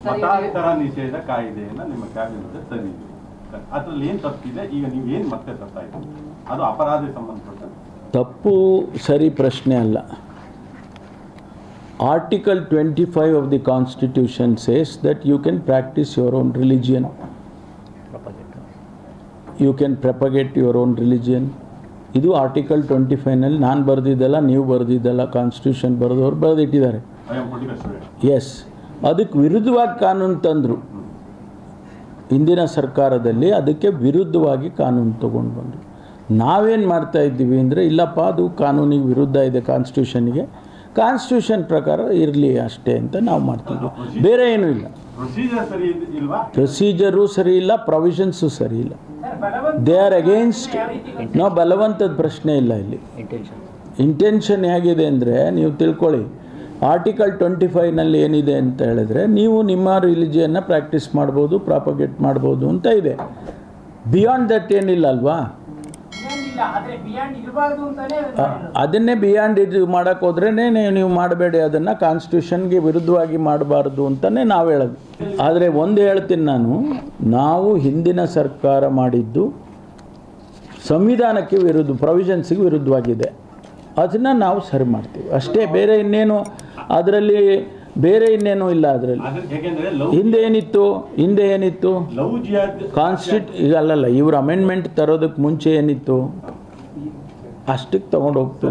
ಮತಾಂತರ ನಿಷೇಧ ಕಾಯ್ದೆಯನ್ನ ನಿಮ್ಮ ಕ್ಯಾಬಿನೆಟ್ ತಂದಿದ್ದೀವಿ ಅದ್ರಲ್ಲಿ ಏನ್ ತಪ್ಪಿದೆ ಈಗ ನೀವು ಏನ್ ಮತ್ತೆ ತರ್ತಾ ಇದ್ದೀರಿ ಅದು ಅಪರಾಧ ಸಂಬಂಧಪಟ್ಟ ತಪ್ಪು ಸರಿ ಪ್ರಶ್ನೆ ಅಲ್ಲ article twenty five of the constitution says that you can practise your own religion you can propagate your own religion ಇದು ಆರ್ಟಿಕಲ್ ಟ್ವೆಂಟಿ ಫೈವ್ನಲ್ಲಿ ನಾನು ಬರೆದಿದ್ದಲ್ಲ ನೀವು ಬರೆದಿದ್ದಲ್ಲ ಕಾನ್ಸ್ಟಿಟ್ಯೂಷನ್ ಬರೆದವ್ರು ಬರೆದಿಟ್ಟಿದ್ದಾರೆ ಐ ಆಮ್ ಪೊಲಿಟಿಕಲ್ ಸ್ಟೂಡೆಂಟ್ ಎಸ್ ಅದಕ್ಕೆ ವಿರುದ್ಧವಾಗಿ ಕಾನೂನು ತಂದರು ಹಿಂದಿನ ಸರ್ಕಾರದಲ್ಲಿ ಅದಕ್ಕೆ ವಿರುದ್ಧವಾಗಿ ಕಾನೂನು ತಗೊಂಡು ಬಂದರು ನಾವೇನು ಮಾಡ್ತಾ ಇದ್ದೀವಿ ಅಂದರೆ ಇಲ್ಲಪ್ಪ ಅದು ಕಾನೂನಿಗೆ ವಿರುದ್ಧ ಇದೆ ಕಾನ್ಸ್ಟಿಟ್ಯೂಷನ್ಗೆ ಕಾನ್ಸ್ಟಿಟ್ಯೂಷನ್ ಪ್ರಕಾರ ಇರಲಿ ಅಷ್ಟೇ ಅಂತ ನಾವು ಮಾಡ್ತಿದ್ವಿ ಬೇರೆ ಏನೂ ಇಲ್ಲ ಪ್ರೊಸೀಜರ್ ಸರಿ ಇದ್- ಇಲ್ವಾ ಪ್ರೊಸೀಜರು ಸರಿ ಇಲ್ಲ ಪ್ರೊವಿಷನ್ಸು ಸರಿ ಇಲ್ಲ ದೇ ಆರ್ ಅಗೇನ್ಸ್ಟ್ ನಾವು ಬಲವಂತದ ಪ್ರಶ್ನೆ ಇಲ್ಲ ಇಲ್ಲಿ ಇಂಟೆನ್ಷನ್ ಹೇಗಿದೆ ಅಂದರೆ ನೀವು ತಿಳ್ಕೊಳ್ಳಿ ಆರ್ಟಿಕಲ್ ಟ್ವೆಂಟಿ ಫೈವ್ನಲ್ಲಿ ಏನಿದೆ ಅಂತ ಹೇಳಿದ್ರೆ ನೀವು ನಿಮ್ಮ ರಿಲಿಜಿಯನ್ನ ಪ್ರಾಕ್ಟೀಸ್ ಮಾಡ್ಬೋದು ಪ್ರಾಪಗೇಟ್ ಮಾಡ್ಬೋದು ಅಂತ ಇದೆ ಬಿಯಾಂಡ್ ದಟ್ ಏನಿಲ್ಲ ಅಲ್ವಾ ಇಲ್ಲ ಆದ್ರೆ ಬಿಯಾಂಡ್ ಇರಬಾರ್ದು ಅಂತಾನೆ ಅ- ಅದನ್ನೇ ಬಿಯಾಂಡ್ ಇದು ಮಾಡೋಕ್ಕೆ ಹೋದ್ರೇ ನೀವು ಮಾಡಬೇಡಿ ಅದನ್ನು ಕಾನ್ಸ್ಟಿಟ್ಯೂಷನ್ಗೆ ವಿರುದ್ಧವಾಗಿ ಮಾಡಬಾರ್ದು ಅಂತಲೇ ನಾವು ಹೇಳೋದು ಆದರೆ ಒಂದು ಹೇಳ್ತೀನಿ ನಾನು ನಾವು ಹಿಂದಿನ ಸರ್ಕಾರ ಮಾಡಿದ್ದು ಸಂವಿಧಾನಕ್ಕೆ ವಿರುದ್ಧ ಪ್ರೊವಿಷನ್ಸಿಗೆ ವಿರುದ್ಧವಾಗಿದೆ ಅದನ್ನು ನಾವು ಸರಿ ಮಾಡ್ತೀವಿ ಅಷ್ಟೇ ಬೇರೆ ಇನ್ನೇನು ಅದರಲ್ಲಿ ಬೇರೆ ಇನ್ನೇನು ಇಲ್ಲ ಅದರಲ್ಲಿ ಅದ್ರ ಯಾಕೆಂದ್ರೆ ಲವ್ ಹಿಂದೆ ಏನಿತ್ತು ಹಿಂದೆ ಏನಿತ್ತು ಲವ್ ಜಿಯಾದ್ ಕಾನ್ಸ್ಟಿಟ್ ಈಗ ಅಲ್ಲಲ್ಲ ಇವ್ರ ಅಮೆಂಡ್ಮೆಂಟ್ ತರೋದಕ್ಕೆ ಮುಂಚೆ ಏನಿತ್ತು ಅಷ್ಟಕ್ಕೆ ತಗೊಂಡು ಹೋಗ್ತೀವಿ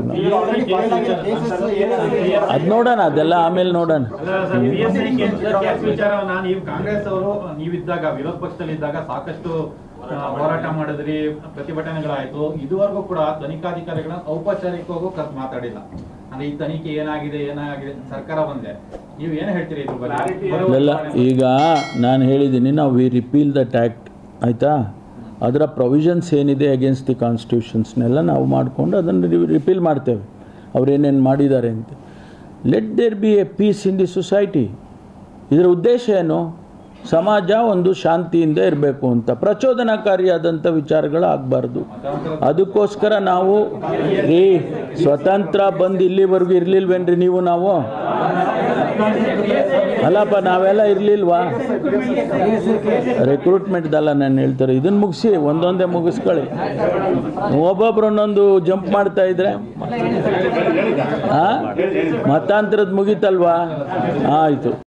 ನಾವು ಅದು ನೋಡೋಣ ಅದೆಲ್ಲ ಆಮೇಲೆ ನೋಡೋಣ ವಿಚಾರವನ್ನ ನೀವು ಕಾಂಗ್ರೆಸ್ ಅವರು ನೀವಿದ್ದಾಗ ವಿರೋಧ ಪಕ್ಷದಲ್ಲಿದ್ದಾಗ ಸಾಕಷ್ಟು ಆ, ಹೋರಾಟ ಮಾಡಿದ್ರಿ ಪ್ರತಿಭಟನೆಗಳಾಯ್ತು ಇದುವರೆಗೂ ಕೂಡ ತನಿಖಾಧಿಕಾರಿಗಳನ್ನ ಔಪಚಾರಿಕವಾಗೂ ಕರೆದು ಮಾತಾಡಿಲ್ಲ ಅಂದ್ರೆ ಈ ತನಿಖೆ ಏನಾಗಿದೆ ಏನಾಗಿದೆ ಸರ್ಕಾರ ಬಂದೆ ನೀವು ಏನ್ ಹೇಳ್ತೀರಿ ಇದ್ರ ಬಗ್ಗೆ ಅದೆಲ್ಲ ಈಗ ನಾನು ಹೇಳಿದ್ದೀನಿ ನಾವು ವಿ ರಿಪೀಲ್ ದಟ್ ಆ್ಯಕ್ಟ್ ಆಯಿತಾ ಅದರ ಪ್ರೊವಿಷನ್ಸ್ ಏನಿದೆ ಅಗೇನ್ಸ್ಟ್ ದಿ ಕಾನ್ಸ್ಟಿಟ್ಯೂಷನ್ಸ್ನೆಲ್ಲ ನಾವು ಮಾಡಿಕೊಂಡು ಅದನ್ನು ರಿಪೀಲ್ ಮಾಡ್ತೇವೆ ಅವ್ರೇನೇನು ಮಾಡಿದ್ದಾರೆ ಅಂತ let there be a peace in the society ಇದರ ಉದ್ದೇಶ ಏನು ಸಮಾಜ ಒಂದು ಶಾಂತಿಯಿಂದ ಇರಬೇಕು ಅಂತ ಪ್ರಚೋದನಕಾರಿಯಾದಂಥ ವಿಚಾರಗಳು ಆಗಬಾರ್ದು ಅದಕ್ಕೋಸ್ಕರ ನಾವು ರೀ ಸ್ವತಂತ್ರ ಬಂದು ಇಲ್ಲಿವರೆಗೂ ಇರಲಿಲ್ವೇನ್ರಿ ನೀವು ನಾವು ಅಲ್ಲಪ್ಪ ನಾವೆಲ್ಲ ಇರಲಿಲ್ವಾ ರಿಕ್ರೂಟ್ಮೆಂಟ್ದಲ್ಲ ನಾನು ಹೇಳ್ತಾರೆ ಇದನ್ನು ಮುಗಿಸಿ ಒಂದೊಂದೇ ಮುಗಿಸ್ಕೊಳ್ಳಿ ಒಬ್ಬೊಬ್ರು ಒಂದೊಂದು ಜಂಪ್ ಮಾಡ್ತಾ ಇದ್ರೆ ಹಾಂ ಮತಾಂತರದ್ದು ಮುಗೀತಲ್ವಾ ಆಯಿತು